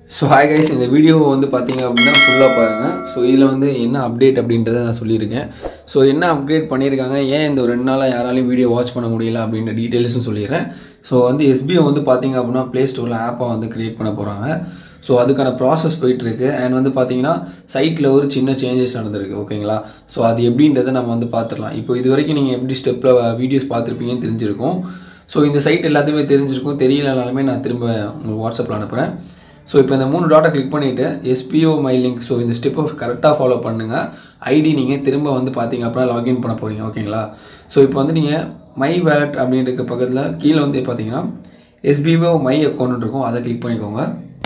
so hi guys இந்த video வந்து பார்த்தீங்க அப்படின்னா ஃபுல்லாக பாருங்கள் ஸோ இதில் வந்து என்ன அப்டேட் அப்படின்றத நான் சொல்லியிருக்கேன் ஸோ என்ன அப்டேட் பண்ணியிருக்காங்க ஏன் இந்த ஒரு ரெண்டு நாளாக யாராலையும் வீடியோ வாட்ச் பண்ண முடியல அப்படின்ற டீட்டெயில்ஸும் சொல்லிடுறேன் ஸோ வந்து எஸ்பிஓ வந்து பார்த்தீங்க அப்படின்னா ப்ளே ஸ்டோரில் ஆப்பை வந்து க்ரியேட் பண்ண போகிறாங்க ஸோ அதுக்கான ப்ராசஸ் போயிட்டுருக்கு அண்ட் வந்து பார்த்தீங்கன்னா சைட்டில் ஒரு சின்ன சேஞ்சஸ் நடந்திருக்கு ஓகேங்களா ஸோ அது எப்படின்றத நம்ம வந்து பார்த்துடலாம் இப்போ இது வரைக்கும் நீங்கள் எப்படி ஸ்டெப்பில் வீடியோஸ் பார்த்துருப்பீங்கன்னு தெரிஞ்சிருக்கும் ஸோ இந்த சைட் எல்லாத்தையுமே தெரிஞ்சிருக்கும் தெரியலனாலுமே நான் திரும்ப உங்களுக்கு வாட்ஸ்அப்பில் அனுப்புகிறேன் ஸோ இப்போ இந்த மூணு டாட்டை கிளிக் பண்ணிவிட்டு எஸ்பிஓ மை லிங்க் ஸோ இந்த ஸ்டெப்பை கரெக்டாக ஃபாலோ பண்ணுங்கள் ஐடி நீங்கள் திரும்ப வந்து பார்த்தீங்க அப்படின்னா லாகின் பண்ண போகிறீங்க ஓகேங்களா ஸோ இப்போ வந்து நீங்கள் மை வேலட் அப்படின்ற பக்கத்தில் கீழே வந்து பார்த்தீங்கன்னா எஸ்பிஓ மை அக்கௌண்ட் இருக்கும் அதை கிளிக் பண்ணிக்கோங்க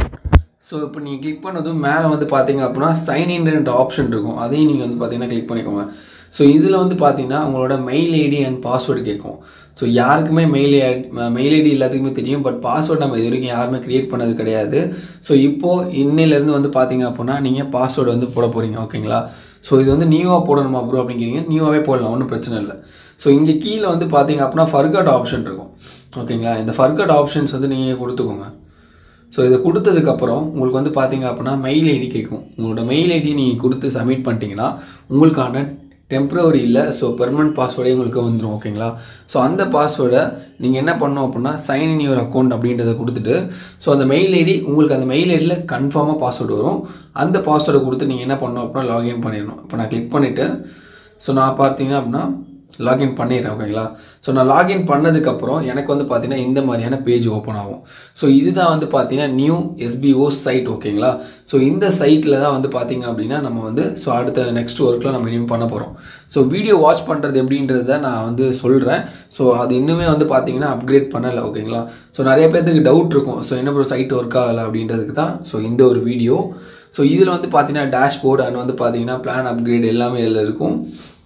ஸோ இப்போ நீங்கள் கிளிக் பண்ணதும் மேலே வந்து பார்த்தீங்க அப்படின்னா சைன் இன்ன்ற ஆப்ஷன் இருக்கும் அதையும் நீங்கள் வந்து பார்த்தீங்கன்னா கிளிக் பண்ணிக்கோங்க ஸோ இதில் வந்து பார்த்தீங்கன்னா உங்களோட மெயில் ஐடி அண்ட் பாஸ்வேர்டு கேட்கும் ஸோ யாருக்குமே மெயில் மெயில் ஐடி எல்லாத்துக்குமே தெரியும் பட் பாஸ்வேர்டு நம்ம இது வரைக்கும் யாருமே க்ரியேட் பண்ணது கிடையாது ஸோ இப்போது இன்னிலேருந்து வந்து பார்த்தீங்க அப்படின்னா நீங்கள் பாஸ்வேர்டு வந்து போட போகிறீங்க ஓகேங்களா ஸோ இது வந்து நியூவாக போடணுமா ப்ரோ அப்படிங்கிறீங்க நியூவாகவே போடலாம் ஒன்றும் பிரச்சனை இல்லை ஸோ இங்கே கீழே வந்து பார்த்தீங்க அப்படின்னா ஃபர்கட் ஆப்ஷன் இருக்கும் ஓகேங்களா இந்த ஃபர்கட் ஆப்ஷன்ஸ் வந்து நீங்கள் கொடுத்துக்கோங்க ஸோ இதை கொடுத்ததுக்கப்புறம் உங்களுக்கு வந்து பார்த்தீங்க அப்படின்னா மெயில் ஐடி கேட்கும் உங்களோட மெயில் ஐடி நீங்கள் கொடுத்து சப்மிட் பண்ணிட்டீங்கன்னா உங்களுக்கான டெம்ப்ரவரி இல்லை ஸோ பெர்மனன்ட் பாஸ்வேர்டே உங்களுக்கு வந்துடும் ஓகேங்களா ஸோ அந்த பாஸ்வேர்டை நீங்கள் என்ன பண்ணணும் அப்படின்னா சைன் இன் யுவர் அக்கௌண்ட் அப்படின்றத கொடுத்துட்டு ஸோ அந்த மெயில் ஐடி உங்களுக்கு அந்த மெயில் ஐடியில் கன்ஃபார்மாக பாஸ்வேர்டு வரும் அந்த பாஸ்வேர்டை கொடுத்து நீங்கள் என்ன பண்ணணும் அப்படின்னா லாகின் பண்ணிடணும் இப்போ நான் கிளிக் பண்ணிவிட்டு ஸோ நான் பார்த்தீங்க அப்படின்னா லாகின் பண்ணிடுறேன் ஓகேங்களா ஸோ நான் லாகின் பண்ணதுக்கப்புறம் எனக்கு வந்து பார்த்தீங்கன்னா இந்த மாதிரியான பேஜ் ஓப்பன் ஆகும் ஸோ இதுதான் வந்து பார்த்தீங்கன்னா நியூ எஸ்பிஓ சைட் ஓகேங்களா ஸோ இந்த சைட்டில் தான் வந்து பார்த்தீங்க அப்படின்னா நம்ம வந்து ஸோ அடுத்த நெக்ஸ்ட் ஒர்க்கில் நம்ம இனிமேல் பண்ண போகிறோம் ஸோ வீடியோ வாட்ச் பண்ணுறது எப்படின்றத நான் வந்து சொல்கிறேன் ஸோ அது இன்னுமே வந்து பார்த்தீங்கன்னா அப்கிரேட் பண்ணலை ஓகேங்களா ஸோ நிறைய பேர்த்துக்கு டவுட் இருக்கும் ஸோ என்ன ப்ரோ சைட் ஒர்க் ஆகலை அப்படின்றதுக்கு தான் ஸோ இந்த ஒரு வீடியோ ஸோ இதில் வந்து பார்த்தீங்கன்னா டேஷ்போர்டு அண்ட் வந்து பார்த்தீங்கன்னா பிளான் அப்கிரேட் எல்லாமே இதில் இருக்கும்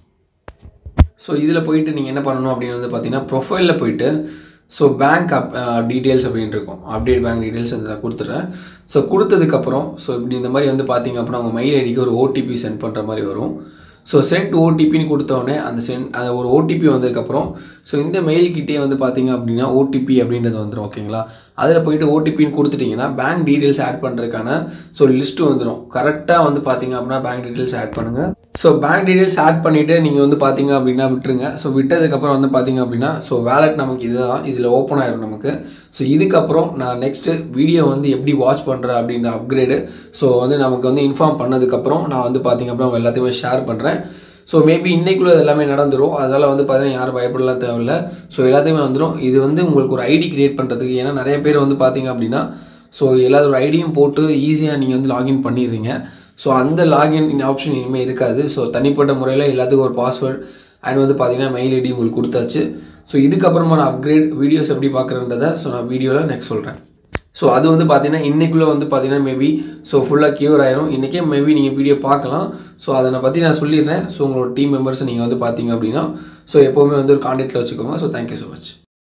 ஸோ இதில் போயிட்டு நீங்கள் என்ன பண்ணணும் அப்படின்னு வந்து பார்த்தீங்கன்னா ப்ரொஃபைலில் போயிட்டு ஸோ பேங்க் அப் டீட்டெயில்ஸ் அப்படின்னு இருக்கும் அப்டேட் பேங்க் டீட்டெயில்ஸ் வந்து நான் கொடுத்துட்றேன் ஸோ கொடுத்ததுக்கப்புறம் ஸோ இப்படி இந்த மாதிரி வந்து பார்த்தீங்க அப்படின்னா உங்கள் மெயில் ஐடிக்கு ஒரு ஓடிபி சென்ட் பண்ணுற மாதிரி வரும் ஸோ சென்ட் ஓடிபின்னு கொடுத்தோடனே அந்த சென்ட் அந்த ஒரு ஓடிபி வந்ததுக்கப்புறம் ஸோ இந்த மெயில்கிட்டே வந்து பார்த்தீங்க அப்படின்னா ஓடிபி அப்படின்றது வந்துடும் ஓகேங்களா அதில் போயிட்டு ஓடிபின்னு கொடுத்துட்டிங்கன்னா பேங்க் டீட்டெயில்ஸ் ஆட் பண்ணுறதுக்கான ஸோ லிஸ்ட்டு வந்துடும் கரெக்டாக வந்து பார்த்தீங்க அப்படின்னா பேங்க் டீட்டெயில்ஸ் ஆட் பண்ணுங்கள் ஸோ பேங்க் டீட்டெயில்ஸ் ஆட் பண்ணிவிட்டு நீங்கள் வந்து பார்த்தீங்க அப்படின்னா விட்டுருங்க ஸோ விட்டதுக்கப்புறம் வந்து பார்த்தீங்க அப்படின்னா ஸோ வேலட் நமக்கு இதுதான் இதில் ஓப்பன் ஆயிரும் நமக்கு ஸோ இதுக்கப்புறம் நான் நெக்ஸ்ட்டு வீடியோ வந்து எப்படி வாட்ச் பண்ணுறேன் அப்படின்ற அப்கிரேடு ஸோ வந்து நமக்கு வந்து இன்ஃபார்ம் பண்ணதுக்கப்புறம் நான் வந்து பார்த்தீங்க அப்படின்னா எல்லாத்தையுமே ஷேர் பண்ணுறேன் ஸோ மேபி இன்றைக்குள்ளே இது எல்லாமே நடந்துடும் அதனால் வந்து பார்த்தீங்கன்னா யாரும் பயப்படலாம் தேவையில்ல ஸோ எல்லாத்தையுமே வந்துடும் இது வந்து உங்களுக்கு ஒரு ஐடி கிரியேட் பண்ணுறதுக்கு ஏன்னா நிறைய பேர் வந்து பார்த்தீங்க அப்படின்னா ஸோ எல்லாத்தோட ஐடியும் போட்டு ஈஸியாக நீங்கள் வந்து லாகின் பண்ணிடுறீங்க ஸோ அந்த லாகின் ஆப்ஷன் இனிமேல் இருக்காது ஸோ தனிப்பட்ட முறையில் எல்லாத்துக்கும் ஒரு பாஸ்வேர்டு அண்ட் வந்து பார்த்தீங்கன்னா மெயில் ஐடி உங்களுக்கு கொடுத்தாச்சு ஸோ இதுக்கப்புறமா நான் அப்கிரேட் வீடியோஸ் எப்படி பார்க்குறேன்றதை ஸோ நான் வீடியோவில் நெக்ஸ்ட் சொல்கிறேன் ஸோ அது வந்து பார்த்தீங்கன்னா இன்றைக்குள்ளே வந்து பார்த்தீங்கன்னா மேபி ஸோ ஃபுல்லாக க்யூர் ஆயிரும் இன்றைக்கே மேபி நீங்கள் வீடியோ பார்க்கலாம் ஸோ அதை நான் பற்றி நான் சொல்லிடுறேன் ஸோ உங்களோட டீம் மெம்பர்ஸை நீங்கள் வந்து பார்த்தீங்க அப்படின்னா ஸோ எப்போவுமே வந்து ஒரு கான்டாக்டில் வச்சுக்கோங்க ஸோ தேங்க்யூ ஸோ மச்